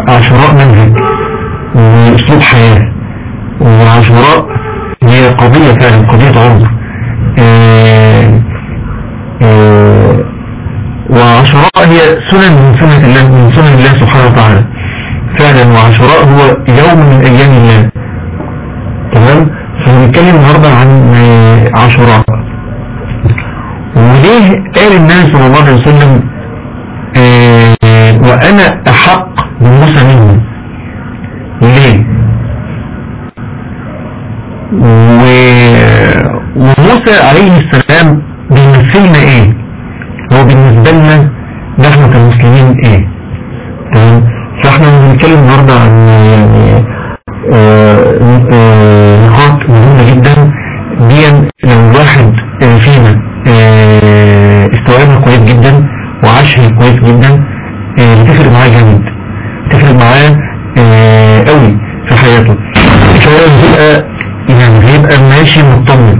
عاشوراء منهج واسلوب حياة وعاشوراء هي قضية فعلا قضية عمر آه، آه، وعاشوراء هي سنن من سنة الله من سنن الله سبحانه وتعالى فعلا وعاشوراء هو يوم من ايام الله تمام فنتكلم النهاردة عن آه، عاشوراء وليه قال النبي صلى الله عليه وسلم آه، وانا احق بموسى منه ليه و- وموسى عليه السلام بيمثلنا ايه هو بالنسبة لنا نحن كمسلمين ايه تمام فاحنا بنتكلم النهاردة عن يعني آه، آه، نقاط مهمة جدا دي لو الواحد آه، فينا آه، استوعبها كويس جدا وعاشها كويس جدا آه، بتفرق معاه جامد بتفرق معاه آه، قوي في حياته فهو بيبقى يعني بيبقى ماشي مطمن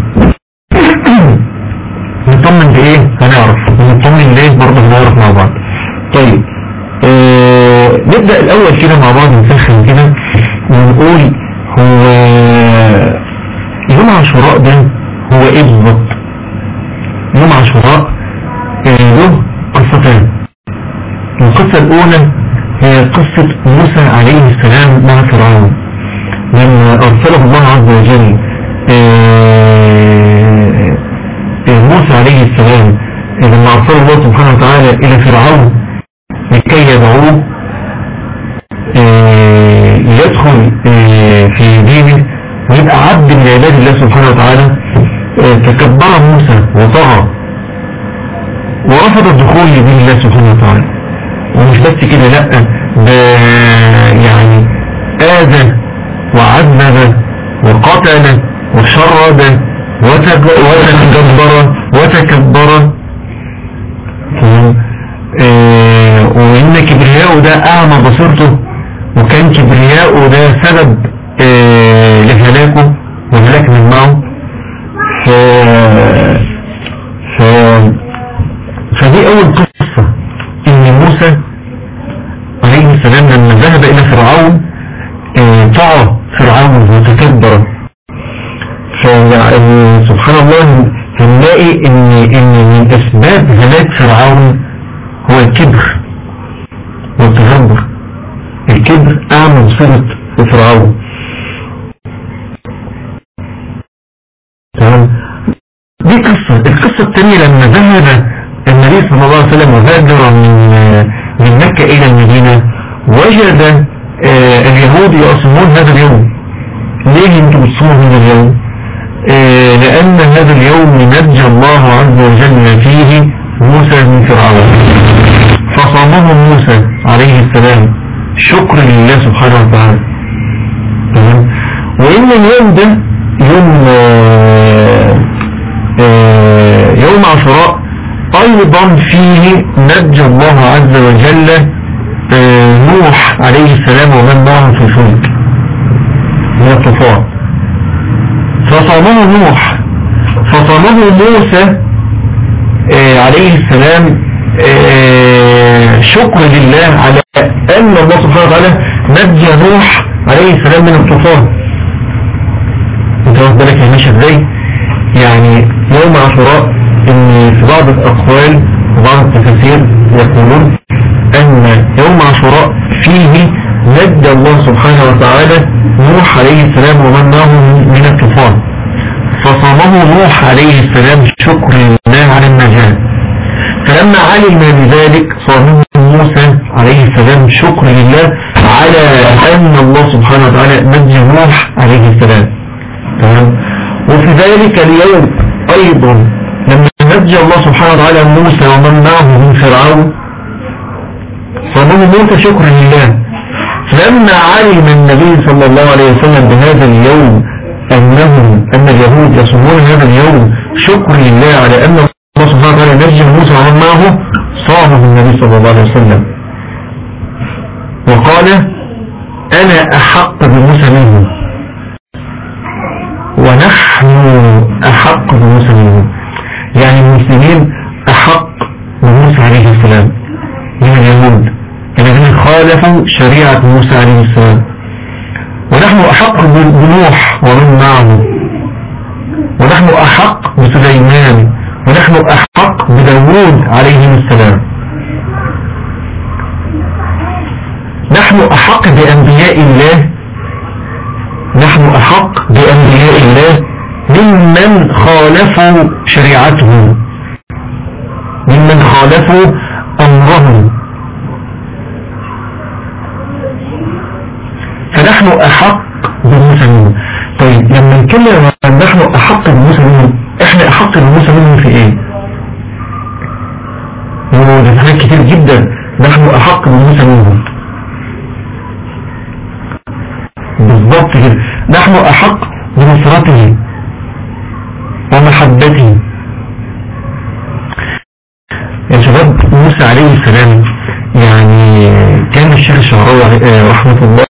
مطمن بايه هنعرف مطمن ليه برضه هنعرف مع بعض طيب آه نبدأ الاول كده مع بعض نسخن كده ونقول هو يوم عاشوراء ده هو ايه بالظبط يوم عاشوراء آه، له قصتان القصة الاولى هي قصة موسى عليه السلام مع فرعون لما ارسله الله عز وجل آه، آه، موسى عليه السلام لما ارسله الله سبحانه وتعالى الى فرعون لكي يدعوه آه، يدخل آه، في دينه ويبقى عبد من عباد الله سبحانه وتعالى آه، تكبر موسى وطغى ورفض الدخول لدين الله سبحانه وتعالى ومش بس كده لا ده يعني آذى وعذب وقتل وشرد وتك- وتكبر وتكبر تمام؟ آه، وإن كبرياءه ده أعمى بصيرته وكان كبرياءه ده سبب آه، لهلاكه وهلاك من معه ف... ف... فدي أول قصة إن موسى عليه السلام لما ذهب إلى فرعون آه، طغى فرعون وتكبر فيعني سبحان الله هنلاقي إن إن من أسباب هلاك فرعون هو الكبر والتكبر الكبر أعمى بصيرة فرعون تمام دي قصة القصة الثانية لما ذهب النبي صلى الله عليه وسلم وهاجر من من مكة إلى المدينة وجد آه، اليهود يصومون هذا اليوم ليه انتم بتصوموا هذا اليوم آه، لأن هذا اليوم نجى الله عز وجل فيه موسى من فرعون فصامه موسى عليه السلام شكر لله سبحانه وتعالى تمام وإن اليوم ده يوم آه، آه، يوم عاشوراء أيضا فيه نجى الله عز وجل آه، نوح عليه السلام ومن معه في الفلك من الطوفان فصامه نوح فصامه موسى آه، عليه السلام آه، شكر لله على أن الله سبحانه وتعالى نجى نوح عليه السلام من الطوفان انت واخد بالك يا ماشي ازاي يعني يوم عاشوراء ان في بعض الاقوال وبعض التفاسير يقولون ان يوم عاشوراء فيه نجى الله سبحانه وتعالى نوح عليه السلام ومن معه من الطوفان فصامه نوح عليه السلام شكر لله على النجاة فلما علم بذلك صامه موسى عليه السلام شكر لله على أن الله سبحانه وتعالى نجى نوح عليه السلام تمام وفي ذلك اليوم أيضا لما نجى الله سبحانه وتعالى موسى ومن معه من فرعون صامه موسى شكر لله لما علم النبي صلى الله عليه وسلم بهذا اليوم أنهم أن اليهود يصومون هذا اليوم شكر لله على أن الله سبحانه وتعالى نجى موسى ومن معه صامه النبي صلى الله عليه وسلم وقال أنا أحق بموسى منه ونحن أحق بموسى منه يعني المسلمين أحق بموسى عليه السلام من اليهود الذين خالفوا شريعة شريعة موسى عليه السلام ونحن أحق بنوح ومن معه ونحن أحق بسليمان ونحن أحق بداود عليه السلام نحن أحق بأنبياء الله نحن أحق بأنبياء الله ممن خالفوا شريعته ممن خالفوا أمره فنحن أحق بموسى منه طيب لما نتكلم عن نحن أحق بموسى منه احنا أحق بموسى منه في ايه ده حاجات كتير جدا نحن أحق بموسى منه بالضبط كده نحن أحق بنصرته ومحبته يا شباب موسى عليه السلام يعني كان الشيخ الشعراوي رحمة الله